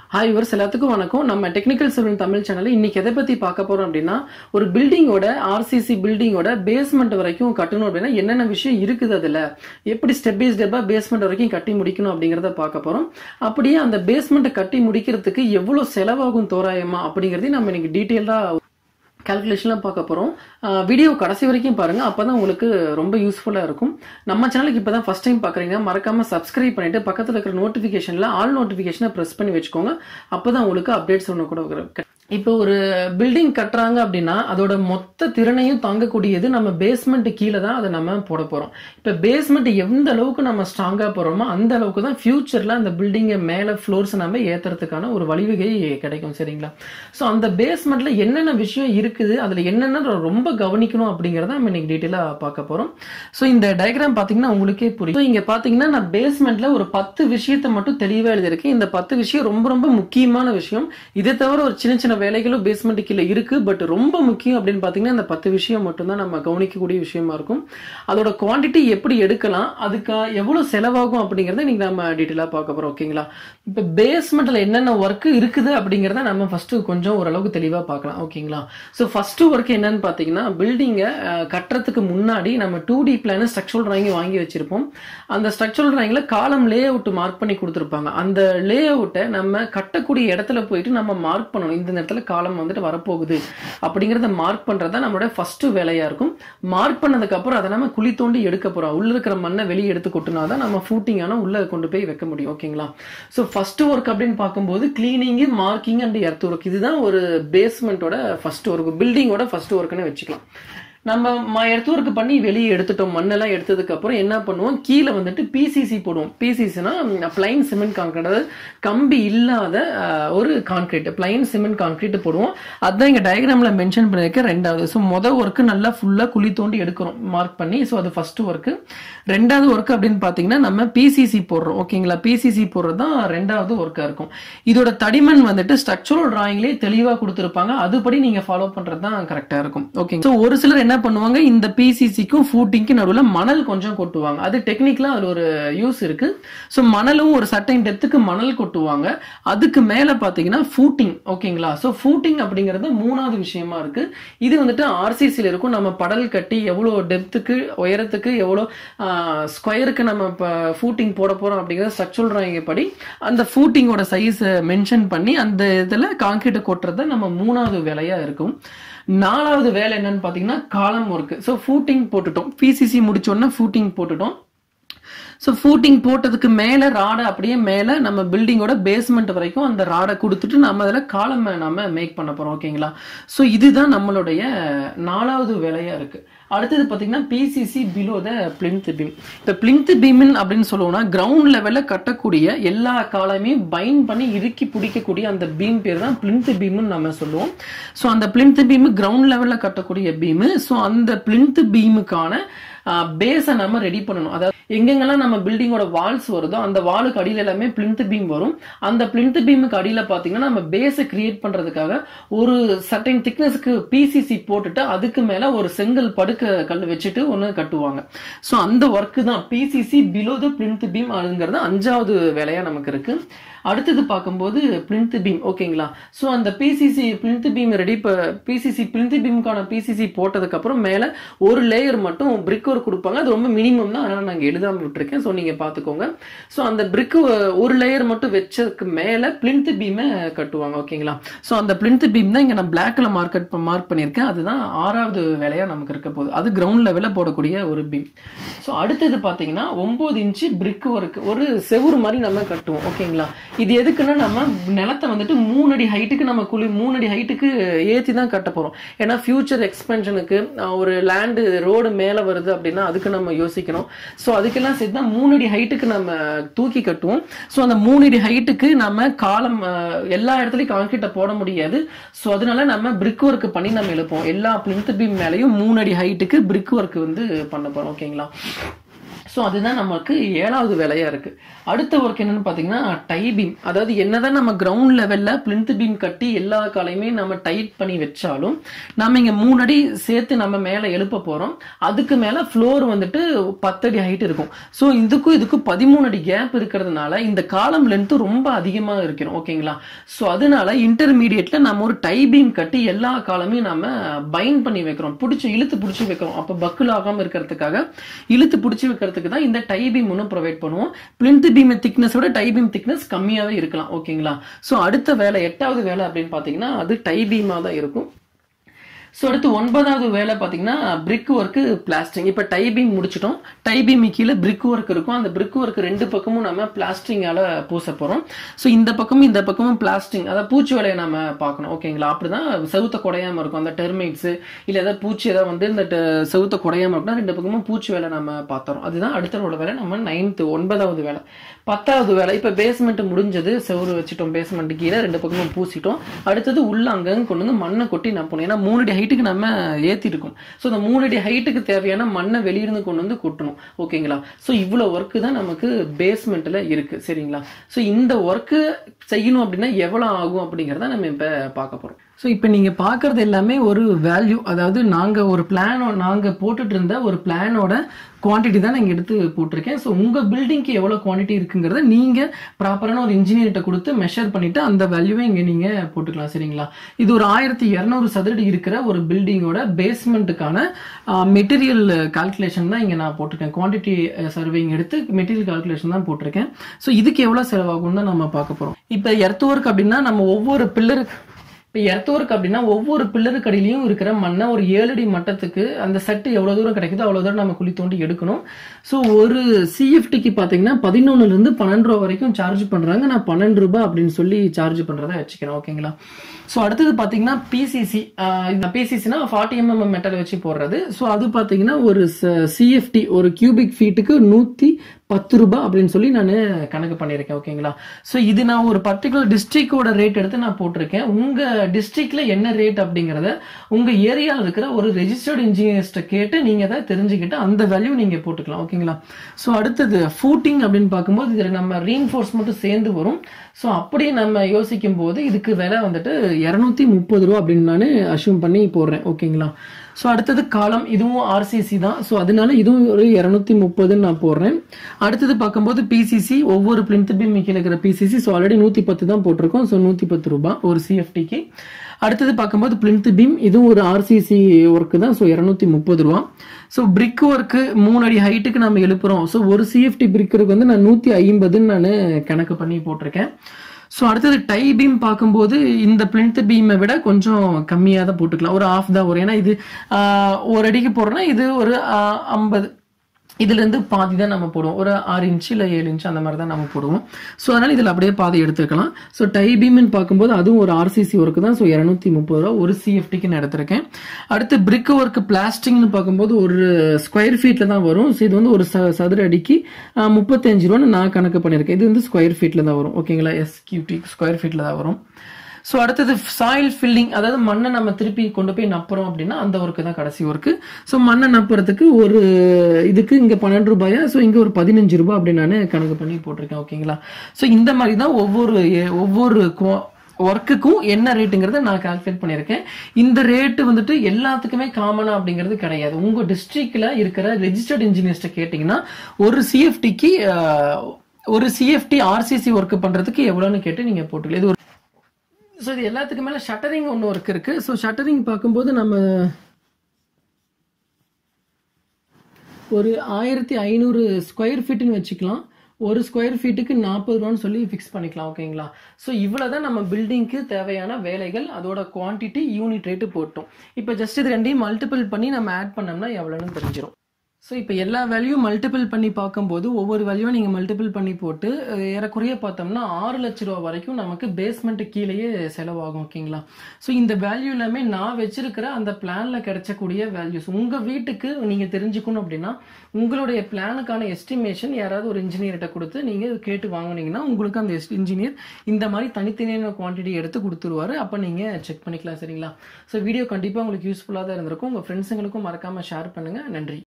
Hi இவர்ஸ் எல்லாத்துக்கும் வணக்கம் நம்ம டெக்னிக்கல் சிவில் தமிழ் சேனல் இன்னைக்கு எதை பத்தி பார்க்க போறோம் அப்படின்னா ஒரு பில்டிங்கோட ஆர்சிசி பில்டிங்கோட பேஸ்மெண்ட் வரைக்கும் கட்டணும் அப்படின்னா என்னென்ன விஷயம் இருக்குது அதுல எப்படி ஸ்டெப் பை ஸ்டெப்பா பேஸ்மெண்ட் வரைக்கும் கட்டி முடிக்கணும் அப்படிங்கறத பார்க்க போறோம் அப்படியே அந்த பேஸ்மெண்ட்டை கட்டி முடிக்கிறதுக்கு எவ்வளவு செலவாகும் தோராயமா அப்படிங்கறதையும் நம்ம இன்னைக்கு டீட்டெயிலா கால்குலேஷன்லாம் பார்க்க போகிறோம் வீடியோ கடைசி வரைக்கும் பாருங்க அப்பதான் உங்களுக்கு ரொம்ப யூஸ்ஃபுல்லாக இருக்கும் நம்ம சேனலுக்கு இப்போ தான் ஃபஸ்ட் டைம் பார்க்குறீங்க மறக்காம சப்ஸ்கிரைப் பண்ணிட்டு பக்கத்தில் இருக்கிற நோட்டிஃபிகேஷனில் ஆல் நோட்டிஃபிகேஷனை ப்ரெஸ் பண்ணி வச்சுக்கோங்க அப்போ தான் உங்களுக்கு அப்டேட்ஸ் ஒன்று கூட வரும். இப்போ ஒரு பில்டிங் கட்டுறாங்க அப்படின்னா அதோட மொத்த திறனையும் தாங்கக்கூடியது நம்ம பேஸ்மெண்ட் கீழே தான் அதை நம்ம போட போகிறோம் இப்போ பேஸ்மெண்ட் எந்த அளவுக்கு நம்ம ஸ்ட்ராங்காக போகிறோமோ அந்த அளவுக்கு தான் ஃபியூச்சரில் அந்த பில்டிங்கை மேலே ஃப்ளோர்ஸ் நம்ம ஏற்றுறதுக்கான ஒரு வழிவகை கிடைக்கும் சரிங்களா ஸோ அந்த பேஸ்மெண்ட்ல என்னென்ன விஷயம் இருக்குது அதில் என்னென்ன ரொம்ப கவனிக்கணும் அப்படிங்கிறத நம்ம இன்னைக்கு டீட்டெயிலாக பார்க்க போகிறோம் ஸோ இந்த டயக்ராம் பார்த்தீங்கன்னா உங்களுக்கே புரியும் ஸோ இங்கே பார்த்தீங்கன்னா நான் பேஸ்மெண்ட்ல ஒரு பத்து விஷயத்தை மட்டும் தெளிவாக எழுதியிருக்கேன் இந்த பத்து விஷயம் ரொம்ப ரொம்ப முக்கியமான விஷயம் இதை தவிர ஒரு சின்ன சின்ன வேலைகளும் பேஸ்மெண்ட் கீழே இருக்கு பட் ரொம்ப முக்கியம் அப்படின்னு பார்த்தீங்கன்னா இந்த பத்து விஷயம் மட்டும்தான் நம்ம கவனிக்கக்கூடிய விஷயமா இருக்கும் அதோட குவாண்டிட்டி எப்படி எடுக்கலாம் அதுக்கு எவ்வளவு செலவாகும் அப்படிங்கறத இன்னைக்கு நம்ம டீட்டெயிலாக பார்க்க போறோம் ஓகேங்களா இப்போ பேஸ்மெண்ட்ல என்னென்ன ஒர்க் இருக்குது அப்படிங்கறத நம்ம ஃபர்ஸ்ட் கொஞ்சம் ஓரளவுக்கு தெளிவாக பார்க்கலாம் ஓகேங்களா ஸோ ஃபர்ஸ்ட் ஒர்க் என்னன்னு பார்த்தீங்கன்னா பில்டிங்கை கட்டுறதுக்கு முன்னாடி நம்ம two D plan structural drawing வாங்கி வச்சிருப்போம் அந்த ஸ்ட்ரக்சரல் டிராயிங்ல காலம் லே அவுட் மார்க் பண்ணி கொடுத்துருப்பாங்க அந்த லே அவுட்டை நம்ம கட்டக்கூடிய இடத்துல போயிட்டு நம்ம மார்க் பண்ணணும் இந்த நேரத்தில் காலம் வந்துட்டு வரப்போகுது அப்படிங்கிறத மார்க் பண்றது நம்மளோட ஃபர்ஸ்ட் வேலையா இருக்கும் மார்க் பண்ணதுக்கு அப்புறம் அதை நம்ம குழி தோண்டி எடுக்க போறோம் உள்ள இருக்கிற மண்ணை வெளியே எடுத்து கொட்டினா தான் நம்ம ஃபூட்டிங்கான உள்ள கொண்டு போய் வைக்க முடியும் ஓகேங்களா ஸோ ஃபர்ஸ்ட் ஒர்க் அப்படின்னு பார்க்கும்போது cleaning marking and earth work இதுதான் ஒரு பேஸ்மெண்ட்டோட ஃபர்ஸ்ட் ஒர்க் பில்டிங்கோட ஃபர்ஸ்ட் ஒர்க்னு வச்சுக்கலாம் நம்ம எர்த் ஒர்க் பண்ணி வெளியே எடுத்துட்டோம் மண்ணெல்லாம் எடுத்ததுக்கு அப்புறம் என்ன பண்ணுவோம் கீழே வந்துட்டு பிசிசி போடுவோம் பிசிசினா பிளைன் சிமெண்ட் கான்கிரீட் அதாவது கம்பி இல்லாத ஒரு கான்கிரீட் பிளைன் சிமெண்ட் கான்கிரீட் போடுவோம் அதான் இங்க டயக்ராம்ல மென்ஷன் பண்ணிருக்க ரெண்டாவது ஸோ மொதல் ஒர்க்கு நல்லா ஃபுல்லா குழி தோண்டி எடுக்கிறோம் மார்க் பண்ணி ஸோ அது ஃபர்ஸ்ட் ஒர்க்கு ரெண்டாவது ஒர்க் அப்படின்னு பாத்தீங்கன்னா நம்ம பிசிசி போடுறோம் ஓகேங்களா பிசிசி போடுறது தான் ரெண்டாவது ஒர்க்கா இருக்கும் இதோட தடிமன் வந்துட்டு ஸ்ட்ரக்சரல் டிராயிங்லேயே தெளிவா கொடுத்துருப்பாங்க அதுபடி நீங்க ஃபாலோ பண்றது தான் கரெக்டா இருக்கும் ஓகே ஸோ ஒரு சிலர் என்ன பண்ணுவாங்க இந்த பிசிசிக்கும் ஃபூட்டிங்க்கும் நடுவில் மணல் கொஞ்சம் கொட்டுவாங்க அது டெக்னிக்கலா அது ஒரு யூஸ் இருக்கு ஸோ மணலும் ஒரு சட்டைன் டெப்த்துக்கு மணல் கொட்டுவாங்க அதுக்கு மேல பாத்தீங்கன்னா ஃபூட்டிங் ஓகேங்களா ஸோ ஃபூட்டிங் அப்படிங்கிறது மூணாவது விஷயமா இருக்கு இது வந்துட்டு ஆர்சிசியில் இருக்கும் நம்ம படல் கட்டி எவ்வளோ டெப்த்துக்கு உயரத்துக்கு எவ்வளோ ஸ்கொயருக்கு நம்ம இப்போ ஃபூட்டிங் போட போறோம் அப்படிங்கிறத ஸ்ட்ரக்சரல் டிராயிங் படி அந்த ஃபூட்டிங்கோட சைஸை மென்ஷன் பண்ணி அந்த இதில் கான்கிரீட்டை கொட்டுறது நம்ம மூணாவது வேலையா இருக்கும் நாலாவது வேலை என்னன்னு பார்த்தீங்கன்னா காலம் ஒர்க் ஸோ ஃபூட்டிங் போட்டுட்டோம் பிசிசி முடிச்சோன்னா ஃபூட்டிங் போட்டுட்டோம் ஸோ ஃபூட்டிங் போட்டதுக்கு மேலே ராடை அப்படியே மேலே நம்ம பில்டிங்கோட பேஸ்மெண்ட் வரைக்கும் அந்த ராடை கொடுத்துட்டு நம்ம அதில் காலம் நம்ம மேக் பண்ண போகிறோம் ஓகேங்களா ஸோ இதுதான் நம்மளுடைய நாலாவது வேலையாக இருக்குது அடுத்தது பார்த்தீங்கன்னா PCC below the plinth beam இப்போ பிளிம்த் பீமின் அப்படின்னு சொல்லுவோம்னா கிரவுண்ட் லெவலில் கட்டக்கூடிய எல்லா காலமையும் பைண்ட் பண்ணி இறுக்கி பிடிக்கக்கூடிய அந்த பீம் பேர் தான் பிளிம்த் பீம்னு நம்ம சொல்லுவோம் ஸோ அந்த பிளிம்த் பீம் கிரவுண்ட் லெவலில் கட்டக்கூடிய பீமு ஸோ அந்த பிளிம்த் பீமுக்கான பேஸை நம்ம ரெடி பண்ணணும் அதாவது எங்கெங்கெல்லாம் நம்ம பில்டிங்கோட வால்ஸ் வருதோ அந்த வாலுக்கு அடியில் எல்லாமே பிளிந்த் பீம் வரும் அந்த பிளிந்த் பீமுக்கு அடியில் பார்த்தீங்கன்னா நம்ம பேஸை கிரியேட் பண்ணுறதுக்காக ஒரு சர்டைன் திக்னஸ்க்கு பிசிசி போட்டுட்டு அதுக்கு மேலே ஒரு செங்கல் படுக்க கல் வச்சுட்டு ஒன்று கட்டுவாங்க ஸோ அந்த ஒர்க்கு தான் PCC below the plinth beam அதுங்கிறது அஞ்சாவது வேலையாக நமக்கு இருக்கு அடுத்தது பார்க்கும்போது பிளிந்த் பீம் ஓகேங்களா ஸோ அந்த PCC plinth beam ready PCC plinth பீமுக்கான பிசிசி போட்டதுக்கு அப்புறம் மேலே ஒரு லேயர் மட்டும் பிரிக் ஒர்க் கொடுப்பாங்க அது ரொம்ப மினிமம் தான் அதனால நாங்கள் எழுதாம விட்டுருக்கேன் ஸோ நீங்க பார்த்துக்கோங்க ஸோ அந்த பிரிக் ஒரு லேயர் மட்டும் வச்சதுக்கு மேலே பிளிந்த் பீமை கட்டுவாங்க ஓகேங்களா ஸோ அந்த பிளிந்த் பீம் தான் இங்கே நான் பிளாக்ல மார்க்கெட் மார்க் பண்ணியிருக்கேன் அதுதான் ஆறாவது வேலையாக நமக்கு இருக்க போகுது அது கிரவுண்ட் லெவலில் போடக்கூடிய ஒரு பீம் ஸோ அடுத்தது பார்த்தீங்கன்னா ஒன்பது இன்ச்சு பிரிக் ஒர்க் ஒரு செவுறு மாதிரி நம்ம கட்டுவோம் ஓகேங்களா இது எதுக்குன்னா நம்ம நிலத்தை வந்துட்டு மூணு அடி ஹைட்டுக்கு நம்ம குழி மூணு அடி ஹைட்டுக்கு ஏற்றி தான் கட்ட போகிறோம் ஏன்னா ஃபியூச்சர் எக்ஸ்பென்ஷனுக்கு ஒரு லேண்டு ரோடு மேலே வருது அப்படின்னா அதுக்கு நம்ம யோசிக்கணும் ஸோ அதுக்கெல்லாம் சேர்த்து தான் மூணு அடி ஹைட்டுக்கு நம்ம தூக்கி கட்டுவோம் ஸோ அந்த மூணு அடி ஹைட்டுக்கு நம்ம காலம் எல்லா இடத்துலையும் கான்கிரீட்டை போட முடியாது ஸோ அதனால நம்ம பிரிக் ஒர்க் பண்ணி நம்ம எழுப்போம் எல்லா பிளிந்த் பீம் மேலேயும் மூணு அடி ஹைட்டுக்கு பிரிக் ஒர்க் வந்து பண்ண போகிறோம் ஓகேங்களா ஸோ ஸோ அதுதான் நமக்கு ஏழாவது வேலையா இருக்கு அடுத்த ஒர்க் என்னன்னு பார்த்தீங்கன்னா டை பீம் அதாவது என்னதான் நம்ம கிரவுண்ட் லெவல்ல பிளிந்த் பீம் கட்டி எல்லா காலையுமே நம்ம டைட் பண்ணி வச்சாலும் நம்ம இங்க மூணு அடி சேர்த்து நம்ம மேல எழுப்ப போறோம் அதுக்கு மேல ஃப்ளோர் வந்துட்டு பத்தடி ஹைட் இருக்கும் ஸோ இதுக்கும் இதுக்கும் பதிமூணு அடி கேப் இருக்கிறதுனால இந்த காலம் லென்த் ரொம்ப அதிகமா இருக்கிறோம் ஓகேங்களா ஸோ அதனால இன்டர்மீடியட்ல நம்ம ஒரு டை பீம் கட்டி எல்லா காலமையும் நம்ம பைண்ட் பண்ணி வைக்கிறோம் பிடிச்சி இழுத்து பிடிச்சி வைக்கிறோம் அப்போ பக்குல் ஆகாம இருக்கிறதுக்காக இழுத்து பிடிச்சி வைக்கிறதுக்கு தான் இந்த டை பீம் ஒன்று ப்ரொவைட் பண்ணுவோம் பிளிந்த் பீம் திக்னஸோட டை பீம் திக்னஸ் கம்மியாவே இருக்கலாம் ஓகேங்களா ஸோ அடுத்த வேலை எட்டாவது வேலை அப்படின்னு பார்த்தீங்கன்னா அது டை பீமாக தான் இருக்கும் ஸோ அடுத்து ஒன்பதாவது வேலை பார்த்தீங்கன்னா பிரிக் ஒர்க்கு பிளாஸ்டிங் இப்போ டைபீம் முடிச்சிட்டோம் டைபீம் கீழே பிரிக் ஒர்க் இருக்கும் அந்த பிரிக் ஒர்க் ரெண்டு பக்கமும் நம்ம பிளாஸ்டிங்கால பூச போகிறோம் ஸோ இந்த பக்கமும் இந்த பக்கமும் பிளாஸ்டிங் அதாவது பூச்சி வேலையை நம்ம பார்க்கணும் ஓகேங்களா அப்படிதான் செவுத்த குடையாம இருக்கும் அந்த டெர்மைட்ஸ் இல்லை ஏதாவது பூச்சி ஏதாவது வந்து இந்த ட- செவுத்த குடையாம இருக்குன்னா ரெண்டு பக்கமும் பூச்சி வேலை நம்ம பார்த்தோம் அதுதான் அடுத்தவோட வேலை நம்ம நைன்த்து ஒன்பதாவது வேலை பத்தாவது வேலை இப்போ பேஸ்மெண்ட் முடிஞ்சது செவுரு வச்சுட்டோம் பேஸ்மெண்ட் கீழே ரெண்டு பக்கமும் பூசிட்டோம் அடுத்தது உள்ள அங்கங்க கொண்டு வந்து மண்ணை கொட்டி நான் போனோம் ஏன்னா மூணு அடி ஹைட்டுக்கு நம்ம ஏத்தி இருக்கோம் ஸோ அந்த மூணு அடி ஹைட்டுக்கு தேவையான மண்ணை வெளியிருந்து கொண்டு வந்து கொட்டணும் ஓகேங்களா ஸோ இவ்வளோ ஒர்க்கு தான் நமக்கு பேஸ்மெண்ட்ல இருக்கு சரிங்களா ஸோ இந்த ஒர்க்கு செய்யணும் அப்படின்னா எவ்வளோ ஆகும் அப்படிங்கிறத நம்ம இப்போ பார்க்க போறோம் ஸோ இப்போ நீங்கள் பார்க்கறது எல்லாமே ஒரு வேல்யூ அதாவது நாங்கள் ஒரு பிளானோ நாங்கள் போட்டுட்டு இருந்த ஒரு பிளானோட குவாண்டிட்டி தான் நான் இங்கே எடுத்து போட்டிருக்கேன் ஸோ உங்கள் பில்டிங்க்கு எவ்வளோ குவாண்டிட்டி இருக்குங்கிறத நீங்கள் ப்ராப்பரான ஒரு இன்ஜினியர்கிட்ட கொடுத்து மெஷர் பண்ணிட்டு அந்த வேல்யூவை இங்கே நீங்கள் போட்டுக்கலாம் சரிங்களா இது ஒரு ஆயிரத்தி இரநூறு சதுரடி இருக்கிற ஒரு பில்டிங்கோட பேஸ்மெண்ட்டுக்கான மெட்டீரியல் கால்குலேஷன் தான் இங்கே நான் போட்டிருக்கேன் குவாண்டிட்டி சர்வேயிங் எடுத்து மெட்டீரியல் கால்குலேஷன் தான் போட்டிருக்கேன் ஸோ இதுக்கு எவ்வளோ செலவாகும் தான் நம்ம பார்க்க போகிறோம் இப்போ எர்த் ஒர்க் அப்படின்னா நம்ம ஒவ்வொரு பில்லருக்கு இப்போ எர்த் ஒர்க் அப்படின்னா ஒவ்வொரு பில்லருக்கு அடியிலையும் இருக்கிற மண்ணை ஒரு ஏழு அடி மட்டத்துக்கு அந்த செட்டு எவ்வளோ தூரம் கிடைக்குதோ அவ்வளோ தூரம் நம்ம குழி தோண்டி எடுக்கணும் ஸோ ஒரு சிஎஃப்டிக்கு பார்த்தீங்கன்னா பதினொன்னுலேருந்து பன்னெண்டு ரூபா வரைக்கும் சார்ஜ் பண்ணுறாங்க நான் பன்னெண்டு ரூபாய் அப்படின்னு சொல்லி சார்ஜ் பண்ணுறதா வச்சுக்கிறேன் ஓகேங்களா ஸோ அடுத்தது பார்த்தீங்கன்னா பிசிசி இந்த பிசிசினா ஃபார்ட்டி எம்எம் மெட்டல் வச்சு போடுறது ஸோ அது பார்த்தீங்கன்னா ஒரு சிஎஃப்டி ஒரு கியூபிக் ஃபீட்டுக்கு நூற்றி பத்து ரூபாய் அப்படின்னு சொல்லி நான் கணக்கு பண்ணியிருக்கேன் ஓகேங்களா ஸோ இது நான் ஒரு பர்டிகுலர் டிஸ்ட்ரிக்டோட ரேட் எடுத்து நான் போட்டிருக்கேன் உங்கள் டிஸ்ட்ரிக்ட்ல என்ன ரேட் அப்படிங்கிறத உங்கள் ஏரியாவில் இருக்கிற ஒரு ரெஜிஸ்டர்ட் இன்ஜினியர்ஸ்ட்டை கேட்டு நீங்கள் அதை தெரிஞ்சுக்கிட்டு அந்த வேல்யூ நீங்கள் போட்டுக்கலாம் ஓகேங்களா ஸோ அடுத்தது ஃபூட்டிங் அப்படின்னு பார்க்கும்போது இதில் நம்ம ரீஎன்ஃபோர்ஸ் மட்டும் சேர்ந்து வரும் ஸோ அப்படி நம்ம யோசிக்கும் போது இதுக்கு விலை வந்துட்டு இரநூத்தி முப்பது ரூபா அப்படின்னு நான் அஷ்யூம் பண்ணி போடுறேன் ஓகேங்களா ஸோ அடுத்தது காலம் இதுவும் ஆர்சிசி தான் ஸோ அதனால இதுவும் ஒரு இரநூத்தி முப்பதுன்னு நான் போடுறேன் அடுத்தது பார்க்கும்போது பிசிசி ஒவ்வொரு பிளிந்த் பீம் கீழே இருக்கிற பிசிசி ஸோ ஆல்ரெடி நூற்றி பத்து தான் போட்டிருக்கோம் ஸோ நூற்றி பத்து ரூபாய் ஒரு சிஎஃப்டிக்கு அடுத்தது பார்க்கும்போது பிளிந்த் பீம் இதுவும் ஒரு ஆர்சிசி ஒர்க்கு தான் ஸோ இரநூத்தி முப்பது ரூபா ஸோ பிரிக் ஒர்க்கு மூணு அடி ஹைட்டுக்கு நம்ம எழுப்புறோம் ஸோ ஒரு சிஎஃப்டி பிரிக்கருக்கு வந்து நான் நூற்றி ஐம்பதுன்னு நான் கணக்கு பண்ணி போட்டிருக்கேன் ஸோ அடுத்தது டை பீம் பார்க்கும்போது இந்த பிளிந்த் பீமை விட கொஞ்சம் கம்மியாக தான் போட்டுக்கலாம் ஒரு ஆஃப் தான் வரும் ஏன்னா இது ஆஹ், ஒரு அடிக்கு போடுறோம்னா இது ஒரு ஆஹ், ஐம்பது இதுல இருந்து பாதி தான் நம்ம போடுவோம் ஒரு ஆறு இன்ச்சு இல்லை ஏழு இன்ச்சு அந்த மாதிரி தான் நம்ம போடுவோம் ஸோ அதனால இதில் அப்படியே பாதி எடுத்துக்கலாம் ஸோ டை பீம்னு பார்க்கும்போது அதுவும் ஒரு ஆர்சிசி ஒர்க்கு தான் ஸோ இரநூத்தி முப்பது ரூபா ஒரு சிஎஃப்டிக்கு நான் எடுத்திருக்கேன் அடுத்து பிரிக் ஒர்க் பிளாஸ்டிக்னு பார்க்கும்போது ஒரு ஸ்கொயர் ஃபீட்ல தான் வரும் ஸோ இது வந்து ஒரு ச- சதுர அடிக்கு ஆஹ், முப்பத்தஞ்சு ரூபான்னு நான் கணக்கு பண்ணியிருக்கேன் இது வந்து ஸ்கொயர் ஃபீட்ல தான் வரும் ஓகேங்களா எஸ்கியூடி ஸ்கொயர் ஃபீட்ல தான் வரும் ஸோ அடுத்தது சாயில் ஃபில்லிங் அதாவது மண்ணை நம்ம திருப்பி கொண்டு போய் நப்புறோம் அப்படின்னா அந்த ஒர்க்கு தான் கடைசி ஒர்க்கு ஸோ மண்ணை நப்புறதுக்கு ஒரு இதுக்கு இங்கே பன்னெண்டு ரூபாயா ஸோ இங்கே ஒரு பதினஞ்சு ரூபாய் அப்படின்னு நான் கணக்கு பண்ணி போட்டிருக்கேன் ஓகேங்களா ஸோ இந்த மாதிரி தான் ஒவ்வொரு எ- ஒவ்வொரு ஒர்க்குக்கும் என்ன ரேட்டுங்கிறத நான் கால்குலேட் பண்ணியிருக்கேன் இந்த ரேட்டு வந்துட்டு எல்லாத்துக்குமே காமனா அப்படிங்கிறது கிடையாது உங்க டிஸ்ட்ரிக்ட்ல இருக்கிற ரெஜிஸ்டர்ட் இன்ஜினியர்ஸ்ட கேட்டிங்கன்னா ஒரு சிஎஃப்டிக்கு ஒரு சிஎஃப்டி ஆர்சிசி ஒர்க் பண்றதுக்கு எவ்வளோன்னு கேட்டு நீங்க போட்டுக்கலாம் இது ஒரு ஸோ இது எல்லாத்துக்கு மேலே ஷட்டரிங் ஒன்று ஒர்க் இருக்கு ஸோ ஷட்டரிங் பார்க்கும்போது நம்ம ஒரு ஆயிரத்தி ஐநூறு ஸ்கொயர் ஃபீட்டுன்னு வச்சுக்கலாம் ஒரு ஸ்கொயர் ஃபீட்டுக்கு நாற்பது ரூபான்னு சொல்லி ஃபிக்ஸ் பண்ணிக்கலாம் ஓகேங்களா ஸோ இவ்வளோ தான் நம்ம பில்டிங்க்கு தேவையான வேலைகள் அதோட குவான்டிட்டி யூனிட் ரேட்டு போட்டோம் இப்போ ஜஸ்ட் இது ரெண்டையும் மல்டிபிள் பண்ணி நம்ம ஆட் பண்ணோம்னா எவ்வளோன்னு தெரிஞ்சிடும் ஸோ இப்போ எல்லா வேல்யூ மல்டிபிள் பண்ணி பார்க்கும்போது ஒவ்வொரு வேல்யூவும் நீங்கள் மல்டிபிள் பண்ணி போட்டு அஹ், ஏறக்குறைய பார்த்தோம்னா ஆறு லட்ச ரூபா வரைக்கும் நமக்கு பேஸ்மெண்ட் கீழேயே செலவாகும் ஓகேங்களா ஸோ இந்த வேல்யூ எல்லாமே நான் வச்சிருக்கிற அந்த பிளான்ல கிடைச்சக்கூடிய வேல்யூஸ் உங்கள் வீட்டுக்கு நீங்கள் தெரிஞ்சுக்கணும் அப்படின்னா உங்களுடைய பிளானுக்கான எஸ்டிமேஷன் யாராவது ஒரு இன்ஜினியர்கிட்ட கொடுத்து நீங்கள் கேட்டு வாங்குனீங்கன்னா உங்களுக்கு அந்த இன்ஜினியர் இந்த மாதிரி தனித்தனியான குவான்டிட்டி எடுத்து கொடுத்துருவாரு அப்போ நீங்கள் செக் பண்ணிக்கலாம் சரிங்களா ஸோ வீடியோ கண்டிப்பாக உங்களுக்கு யூஸ்ஃபுல்லாக தான் இருந்திருக்கும் உங்கள் ஃப்ரெண்ட்ஸுங்களுக்கும் மறக்காமல் ஷேர் பண்ணுங்கள் நன்றி